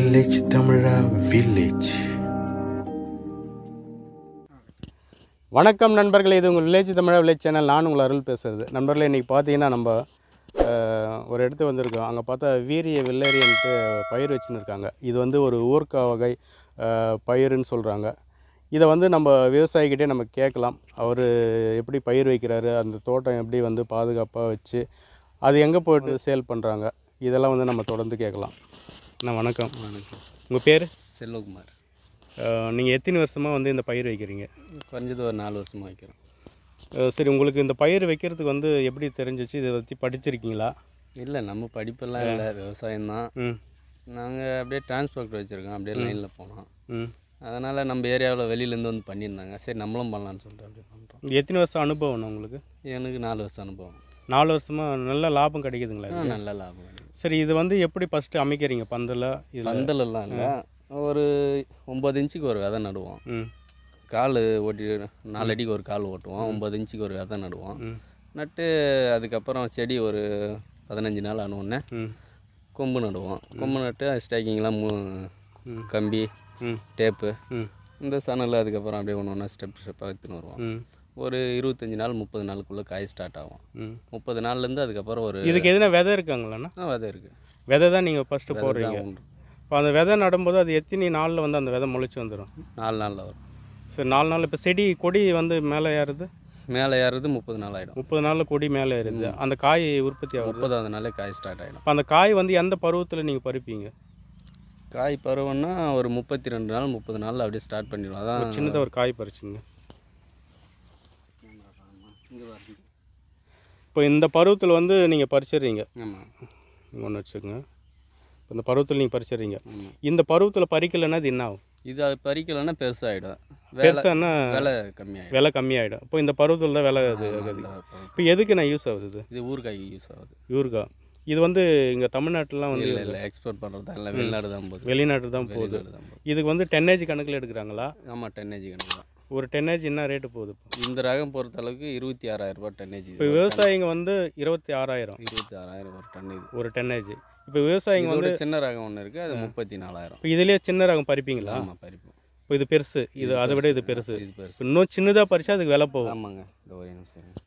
Village தமிழா village வணக்கம் நண்பர்களே இது உங்கள் வில்லேஜ் தமிழா வில்லேஜ் சேனல் நான் உங்கள் அருள் பேசுகிறது நண்பர்களே இன்றைக்கி பார்த்தீங்கன்னா நம்ம அஹ், ஒரு இடத்து வந்திருக்கோம் அங்கே பார்த்தா வீரிய வெள்ளேரியன்ட்டு பயிர் வச்சுன்னு இருக்காங்க இது வந்து ஒரு ஊர்க்கா வகை அஹ், பயிருன்னு சொல்கிறாங்க இதை வந்து நம்ம விவசாயிக்கிட்டே நம்ம கேட்கலாம் அவர் எப்படி பயிர் வைக்கிறாரு அந்த தோட்டம் எப்படி வந்து பாதுகாப்பாக வச்சு அது எங்கே போயிட்டு சேல் பண்ணுறாங்க இதெல்லாம் வந்து நம்ம தொடர்ந்து கேட்கலாம் அண்ணா வணக்கம் வணக்கம் உங்கள் பேர் செல்வகுமார் நீங்கள் எத்தனை வருஷமாக வந்து இந்த பயிர் வைக்கிறீங்க குறைஞ்சது ஒரு நாலு வருஷமாக வைக்கிறோம் அஹ் சரி உங்களுக்கு இந்த பயிர் வைக்கிறதுக்கு வந்து எப்படி தெரிஞ்சிச்சு இதை பற்றி படிச்சிருக்கீங்களா இல்லை நம்ம படிப்பெல்லாம் இல்லை விவசாயம் தான் ம் நாங்கள் அப்படியே டிரான்ஸ்போர்ட் வச்சுருக்கோம் அப்படியே லைனில் போனோம் ம் அதனால் நம்ம ஏரியாவில் வெளியிலேருந்து வந்து பண்ணியிருந்தாங்க சரி நம்மளும் பண்ணலான்னு சொல்லிட்டு அப்படி பண்ணுறோம் எத்தனை வருஷம் அனுபவம் உங்களுக்கு எனக்கு நாலு வருஷம் அனுபவம் நாலு வருஷமாக நல்ல லாபம் கிடைக்குதுங்களா ஆ, இதுக்கு? நல்ல லாபம் கிடைக்கும் சரி இது வந்து எப்படி ஃபஸ்ட்டு அமைக்கிறீங்க பந்தல இதில் பந்தலெல்லாம் இல்லை ஒரு ஒம்பது இன்ச்சுக்கு ஒரு விதை நடுவோம் ம் கால் ஓட்டி நாலு அடிக்கு ஒரு கால் ஓட்டுவோம் ஒம்பது இன்ச்சுக்கு ஒரு விதை நடுவோம் ம் நட்டு அதுக்கப்புறம் செடி ஒரு பதினஞ்சு நாள் ஆனவுடனே ம் கொம்பு நடுவோம் கொம்பு நட்டு ஸ்டாக்கிங்லாம் மூ கம்பி ம் டேப்பு ம் இந்த சணல் அதுக்கப்புறம் அப்படியே ஒன்று ஒன்றா ஸ்டெப் ஸ்டெப்பாக எடுத்துன்னு வருவோம் ம் ஒரு இருபத்தஞ்சி நாள் முப்பது நாளுக்குள்ளே காய் ஸ்டார்ட் ஆகும் ம் முப்பது நாள்லேருந்து அதுக்கப்புறம் ஒரு இதுக்கு எதுனா விதை இருக்காங்களாண்ணா ஆ, விதை இருக்குது விதை தான் நீங்கள் ஃபஸ்ட்டு போடுறீங்க உண்டு இப்போ அந்த விதை நடும்போது அது எத்தனை நாளில் வந்து அந்த விதை முளைச்சி வந்துடும் நாலு நாளில் வரும் சரி நாலு நாள் இப்போ செடி கொடி வந்து மேலே ஏறுது மேலே ஏறுறது முப்பது நாள் ஆகிடும் முப்பது நாளில் கொடி மேலே ஏறுது அந்த காய் உற்பத்தி ஆகுது முப்பதாவது நாளே காய் ஸ்டார்ட் ஆகிடும் இப்போ அந்த காய் வந்து எந்த பருவத்தில் நீங்கள் பறிப்பீங்க காய் பருவம்னா ஒரு முப்பத்தி ரெண்டு நாள் முப்பது நாளில் அப்படியே ஸ்டார்ட் பண்ணிடுவோம் அதான் சின்னதாக ஒரு காய் பறிச்சுங்க இப்போ இந்த பருவத்தில் வந்து நீங்கள் பறிச்சிடுறீங்க ஆமாம் ஒன்று வச்சுக்கோங்க இப்போ இந்த பருவத்தில் நீங்கள் பறிச்சிடுறீங்க ஆமாம் இந்த பருவத்தில் பறிக்கலைன்னா அது என்ன ஆகும் இது அது பறிக்கலைன்னா பெருசாகிடும் வேலை பெருசானா விலை கம்மியாகிடும் விலை கம்மியாயிடும் இப்போ இந்த பருவத்தில் தான் விலை அது ஆகுது இப்போ எதுக்கு நான் யூஸ் ஆகுது இது இது ஊறுகாய்க்கு யூஸ் ஆகுது யூர்கா இது வந்து இங்கே தமிழ்நாட்டிலாம் வந்து இல்லை இல்லை எக்ஸ்போர்ட் பண்ணுறது இல்லை வெளிநாடு தான் போகுது வெளிநாட்டு தான் போகுது வெளிநாடு தான் போகுது இதுக்கு வந்து டென்னேஜ் கணக்கில் எடுக்கிறாங்களா ஆமாம் டென்னேஜ் கணக்கு தான் ஒரு டென்னேஜ் என்ன ரேட்டு போகுது இப்போ இந்த ரகம் பொறுத்த அளவுக்கு இருபத்தி ஆறாயிரம் ரூபாய் டன்னேஜ் இப்போ விவசாயிங்க வந்து இருபத்தி ஆறாயிரம் இருபத்தி ஆறாயிரம் ஒரு டன் இது ஒரு டென்னேஜ் இப்போ விவசாயிங்க வந்து இதோட சின்ன ரகம் ஒன்று இருக்குது அது முப்பத்தி நாலாயிரம் இப்போ இதுலேயே சின்ன ரகம் பறிப்பீங்களா ஆமாம் பறிப்போம் இப்போ இது பெருசு இது அதை விட இது பெருசு இது பெருசு இன்னும் சின்னதாக பறிச்சா அதுக்கு விலை போகும் ஆமாங்க இந்த ஒரே நிமிஷம் இருங்க.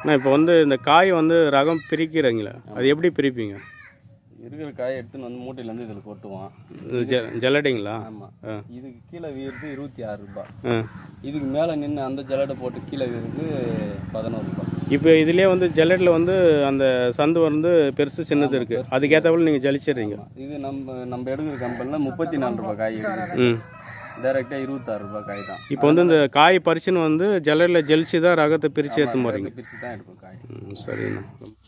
அண்ணா இப்போ வந்து இந்த காய் வந்து ரகம் பிரிக்கிறீங்களா அது எப்படி பிரிப்பீங்க இருக்கிற காயை எடுத்துன்னு வந்து மூட்டையிலேருந்து இதில் கொட்டுவோம் இது ஜெ ஜெலடிங்களா ஆமாம் இதுக்கு கீழே வீறுது இருபத்தி ஆறு ரூபாய் ஆ இதுக்கு மேலே நின்று அந்த ஜலடை போட்டு கீழே வீறுது பதினோரு ரூபாய் இப்போ இதுலேயே வந்து ஜெல்லட்டில் வந்து அந்த சந்து வந்து பெருசு சின்னது இருக்குது அதுக்கேற்றபோல் நீங்கள் ஜலிச்சிடுறீங்க இது நம்ம நம்ம எடுக்கிற கம்பெனியில் முப்பத்தி நாலு ரூபாய் காய் எடுக்குது ம் டைரெக்டாக இருபத்தாறு ரூபாய் காய் தான் இப்போ வந்து இந்த காய் பறிச்சுன்னு வந்து ஜெல்லட்டில் ஜலிச்சு தான் ரகத்தை பிரித்து எடுத்து போகிறீங்க பிரித்து தான் எடுக்கும் காய் ம் சரிண்ணா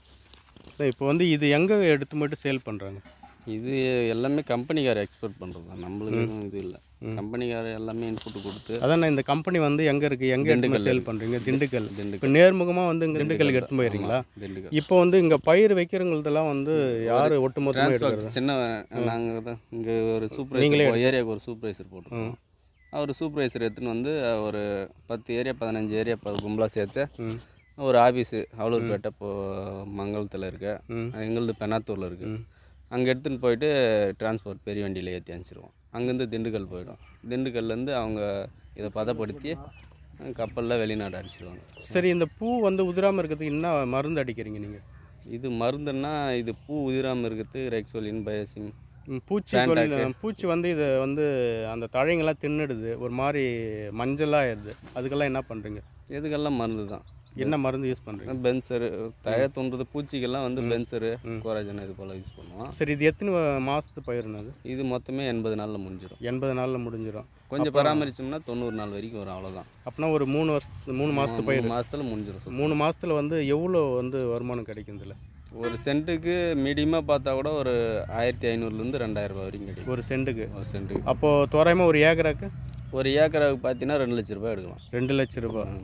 அண்ணா, இப்போ வந்து இது எங்கே எடுத்து மட்டும் சேல் பண்ணுறாங்க இது எல்லாமே கம்பெனிக்கார எக்ஸ்போர்ட் பண்ணுறது தான் நம்மளுக்கு எதுவும் இது இல்லை கம்பெனிக்கார எல்லாமே இன்புட் கொடுத்து அதான் இந்த கம்பெனி வந்து எங்கே இருக்குது எங்கே எடுத்து சேல் பண்ணுறீங்க திண்டுக்கல் இப்போ நேர்முகமாக வந்து இங்கே திண்டுக்கலுக்கு எடுத்து போயிடுறீங்களா திண்டுக்கல் இப்போ வந்து இங்கே பயிர் வைக்கிறவங்களதெல்லாம் வந்து யார் ஒட்டுமொத்தமாக எடுக்கிறது டிரான்ஸ்போர்ட் சின்ன நாங்கள் தான் இங்கே ஒரு சூப்பர்வைசர் ஏரியாவுக்கு ஒரு சூப்பர்வைசர் போட்டிருக்கோம் அவர் சூப்பர்வைசர் எடுத்துன்னு வந்து ஒரு பத்து ஏரியா பதினஞ்சு ஏரியா கும்பலாக சேர்த்து ம் ஒரு ஆஃபீஸு அவலூர்பேட்டை இப்போ மங்களத்தில் இருக்கு ம். எங்களுது பெண்ணாத்தூரில் இருக்குது அங்கே எடுத்துன்னு போயிட்டு டிரான்ஸ்போர்ட் பெரிய வண்டியில் ஏற்றி அனுப்பிச்சிருவோம் அங்கேருந்து திண்டுக்கல் போயிடும் திண்டுக்கல்லேருந்து அவங்க இதை பதப்படுத்தி கப்பலில் வெளிநாடு அடிச்சிடுவாங்க சரி இந்த பூ வந்து உதிராமல் இருக்கிறதுக்கு என்ன மருந்து அடிக்கிறீங்க நீங்கள் இது மருந்துன்னா இது பூ உதிராமல் இருக்கிறது ரெக்ஸோலின் பயசின் பூச்சி கொல்லி- பூச்சி வந்து இதை வந்து அந்த தழைங்கெல்லாம் தின்னுடுது ஒரு மாதிரி மஞ்சளாக ஆயிடுது அதுக்கெல்லாம் என்ன பண்ணுறீங்க இதுக்கெல்லாம் மருந்து தான் என்ன மருந்து யூஸ் பண்ணுறீங்க பென்சரு தழை தோன்றது பூச்சிக்கெல்லாம் வந்து பென்சரு கோராஜன் இது போல் யூஸ் பண்ணுவோம் சரி இது எத்தனை மாதத்து பயிருனது இது மொத்தமே எண்பது நாளில் முடிஞ்சிடும் எண்பது நாளில் முடிஞ்சிடும் கொஞ்சம் பராமரிச்சோம்னா தொண்ணூறு நாள் வரைக்கும் வரும் அவ்வளோதான் அப்படின்னா ஒரு மூணு வருஷத்து மூணு மாதத்து பயிர் மூணு மாதத்தில் முடிஞ்சிடும் சுத்தம். மூணு மாதத்தில் வந்து எவ்வளோ வந்து வருமானம் கிடைக்கும் இதில் ஒரு சென்ட்டுக்கு மீடியமாக பார்த்தா கூட ஒரு ஆயிரத்தி ஐநூறுலேருந்து ரெண்டாயிரம் ரூபாய் வரைக்கும் கிடைக்கும் ஒரு சென்ட்டுக்கு ஒரு சென்ட்டுக்கு அப்போது தோராயமாக ஒரு ஏக்கராக்கு ஒரு ஏக்கராவுக்கு பார்த்தீங்கன்னா ரெண்டு லட்ச ரூபாய் எடுக்கலாம் ரெண்டு லட்ச ரூபாய்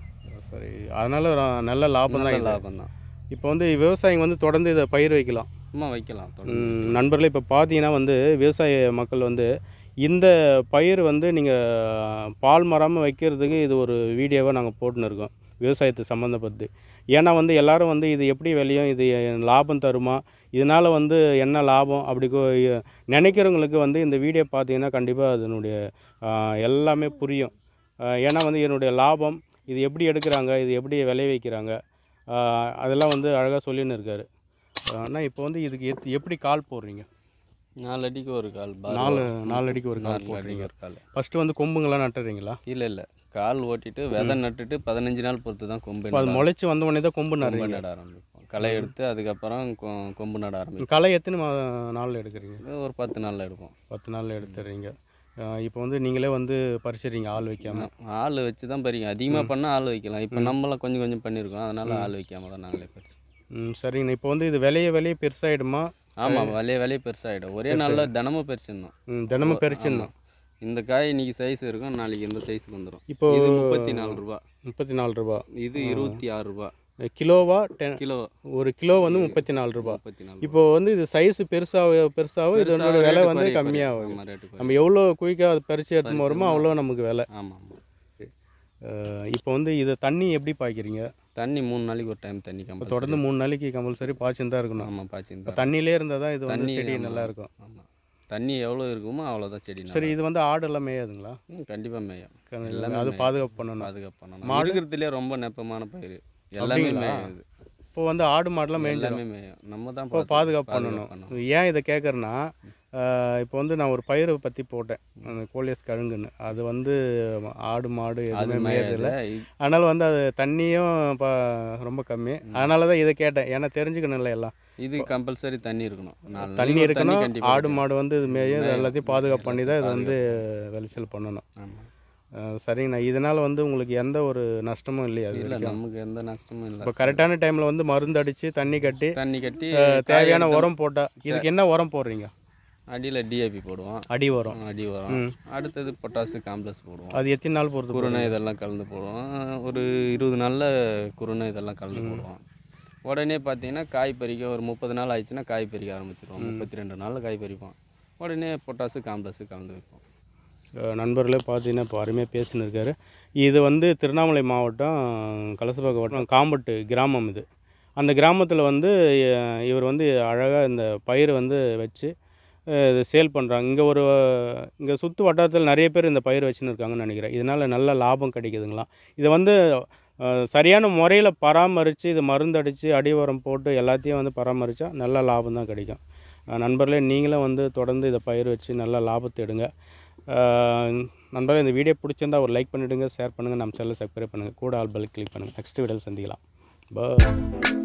சரி அதனால் நல்ல லாபம் தான் இது லாபம் தான் இப்போ வந்து விவசாயிங்க வந்து தொடர்ந்து இதை பயிர் வைக்கலாம் சும்மா வைக்கலாம் தொடர்ந்து. ம், நண்பர்களே இப்போ பார்த்தீங்கன்னா வந்து விவசாய மக்கள் வந்து இந்த பயிர் வந்து நீங்கள் பால் மராமல் வைக்கிறதுக்கு இது ஒரு வீடியோவை நாங்கள் போட்டுன்னு இருக்கோம் விவசாயத்தை சம்மந்தப்பட்டு ஏன்னா வந்து எல்லாரும் வந்து இது எப்படி விளையும் இது லாபம் தருமா இதனால் வந்து என்ன லாபம் அப்படி கொ- நினைக்கிறவங்களுக்கு வந்து இந்த வீடியோ பார்த்தீங்கன்னா கண்டிப்பாக அதனுடைய ஆ, எல்லாமே புரியும் ஆ, ஏன்னா வந்து என்னுடைய லாபம் இது எப்படி எடுக்கிறாங்க இது எப்படி விளைய வைக்கிறாங்க ஆ, அதெல்லாம் வந்து அழகாக சொல்லின்னு இருக்காரு ஆனால் இப்போ வந்து இதுக்கு எத் எப்படி கால் போடுறீங்க நாலு அடிக்கு ஒரு கால் பார் நாலு நாலு அடிக்கு ஒரு கால் நாலு போடுறீங்க அடிக்கு ஒரு கால் ஃபஸ்ட்டு வந்து கொம்புங்கெல்லாம் நட்டுறீங்களா இல்லை இல்லை கால் ஓட்டிட்டு விதை நட்டுட்டு பதினஞ்சு நாள் பொறுத்து தான் கொம்பு இப்போ அது நட- முளைச்சி வந்த உடனே தான் கொம்பு கொம்பு நடுறீங்க நட ஆரம்பிப்போம் களை எடுத்து அதுக்கப்புறம் கொ- கொம்பு நட ஆரம்பிப்போம் களை எத்தனை மா நாளில் எடுக்கிறீங்க இது ஒரு பத்து நாளில் எடுப்போம் பத்து நாளில் எடுத்துடுறீங்க இப்போ வந்து நீங்களே வந்து பறிச்சிடுறீங்க ஆள் வைக்காம ஆள் வச்சு தான் பறிக்கும் அதிகமாக பண்ணால் ஆள் வைக்கலாம் இப்போ நம்மளாம் கொஞ்சம் கொஞ்சம் பண்ணியிருக்கோம் அதனால ஆள் வைக்காம தான் நாங்களே பறிச்சோம் ம் சரிங்கண்ணா இப்போ வந்து இது விலைய விலைய பெருசாகிடுமா ஆமாம் விலைய விலைய பெருசாகிடும் ஒரே நாளில் தினமும் பறிச்சிடணும் ம் தினமும் பறிச்சிடணும் இந்த காய் இன்னைக்கு சைஸ் இருக்கும் நாளைக்கு இந்த சைஸுக்கு வந்துடும் இப்போ இது முப்பத்தி நாலு ரூபா முப்பத்தி நாலு ரூபா இது இருபத்தி ஆறு ரூபா கிலோவா டென் கிலோ ஒரு கிலோ வந்து முப்பத்தி நாலு ரூபா முப்பத்தி நாலு இப்போ வந்து இது சைஸ் பெருசாக பெருசாக இதனோட பெருசா விலை rate வந்து குறைய, கம்மியாகும் ஆமா, rate குறையும். நம்ம எவ்வளோ குயிக்காக அது பறித்து எடுத்து வருமோ அவ்வளோ நமக்கு விலை ஆமாம் ஆமாம் அஹ் இப்போ வந்து இதை தண்ணி எப்படி பாய்க்கிறீங்க தண்ணி மூணு நாளைக்கு ஒரு டைம் தண்ணி கம்பல் தொடர்ந்து மூணு நாளைக்கு கம்பல்சரி பாய்ச்சுன்னு தான் இருக்கணும் ஆமாம் பாய்ச்சி இப்போ தண்ணியிலே இருந்தால் தான் இது வந்து தண்ணி செடி ஆமா. நல்லா இருக்கும் ஆமாம் தண்ணி எவ்வளோ இருக்குமோ அவ்வளோதான் செடி சரி இது வந்து ஆடெல்லாம் மேயாதுங்களா கண்டிப்பாக மேயும் க- எல்லாமே அது மேயும். பாதுகாப்பு பண்ணணும் பாதுகாப்பு பண்ணணும் இருக்கிறதுலே ரொம்ப நெப்பமான பயிர் எல்லாமே அப்படிங்களா? மேயுது இப்போ வந்து ஆடு மாடெல்லாம் மேய்ஞ்சிடும் எல்லாமே மேயும் நம்ம தான் இப்போ பாதுகாப்பு பண்ணணும் ஏன் இதை கேட்குறேன்னா இப்போ வந்து நான் ஒரு பயிரை பற்றி போட்டேன் அந்த கோலியஸ் கழுங்குன்னு அது வந்து ஆடு மாடு அது எதுவுமே மேயறதில்ல மேயதில்ல அதனால் வந்து அது தண்ணியும் இப்போ ரொம்ப கம்மி அதனால தான் இதை கேட்டேன் ஏன்னா தெரிஞ்சுக்கணும்ல எல்லாம் இது கம்பல்சரி தண்ணி இருக்கணும் நாலு தண்ணி நாளைக்கு ஒரு இருக்கணும் கண்டிப்பா ஆடு இருக்கணும். மாடு வந்து இது மேயும் இது எல்லாத்தையும் பாதுகாப்பு பண்ணி தான் இது வந்து விளைச்சல் பண்ணணும் ஆமா. அஹ் சரிங்கண்ணா இதனால் வந்து உங்களுக்கு எந்த ஒரு நஷ்டமும் இல்லையா அது இல்ல வரைக்கும் நமக்கு எந்த நஷ்டமும் இல்லை இப்போ கரெக்டான டைமில் வந்து மருந்து அடித்து தண்ணி கட்டி தண்ணி கட்டி அஹ் தேவையான காய் உரம் போட்டால் இதுக்கு என்ன உரம் போடுறீங்க அடியில டிஏபி போடுவோம் அடி உரம் அடி உரம் அடுத்தது பொட்டாசு காம்ப்ளெக்ஸ் போடுவோம் அது எத்தனை நாள் பொறுத்து குருணை இதெல்லாம் கலந்து போடுவோம் ஒரு இருபது நாளில் குருணை இதெல்லாம் கலந்து போடுவோம் உடனே பார்த்தீங்கன்னா காய் பறிக்க ஒரு முப்பது நாள் ஆயிடுச்சுன்னா காய் பறிக்க ஆரம்பிச்சிருவோம் முப்பத்தி ரெண்டு நாளில் காய் பறிப்போம் உடனே பொட்டாசு காம்ப்ளெக்ஸ் கலந்து வைப்போம் அஹ் நண்பர்களே பார்த்தீங்கன்னா இப்போ அருமையாக பேசின்னு இருக்காரு இது வந்து திருவண்ணாமலை மாவட்டம் கலசபாக்கம் வட்டம் காம்பட்டு கிராமம் இது அந்த கிராமத்தில் வந்து அஹ், இவர் வந்து அழகாக இந்த பயிர் வந்து வச்சு அஹ், இது சேல் பண்ணுறாங்க இங்கே ஒரு இங்கே சுற்று வட்டாரத்தில் நிறைய பேர் இந்த பயிர் வச்சுன்னு இருக்காங்கன்னு நினைக்கிறேன் இதனால் நல்ல லாபம் கிடைக்குதுங்களாம் இதை வந்து அஹ், சரியான முறையில் பராமரித்து இது மருந்தடித்து அடி உரம் போட்டு எல்லாத்தையும் வந்து பராமரித்தா நல்ல லாபம் தான் கிடைக்கும் அஹ், நண்பர்களே நீங்களும் வந்து தொடர்ந்து இதை பயிர் வச்சு நல்ல லாபத்தை எடுங்க அஹ், நண்பர்களே இந்த வீடியோ பிடிச்சிருந்தா ஒரு லைக் பண்ணிவிடுங்க ஷேர் பண்ணுங்கள் நம்ம சேனலை சப்ஸ்கிரைப் பண்ணுங்கள் கூட ஆல் பெல் கிளிக் பண்ணுங்கள் நெக்ஸ்ட் வீடியோவில் சந்திக்கலாம் பாய்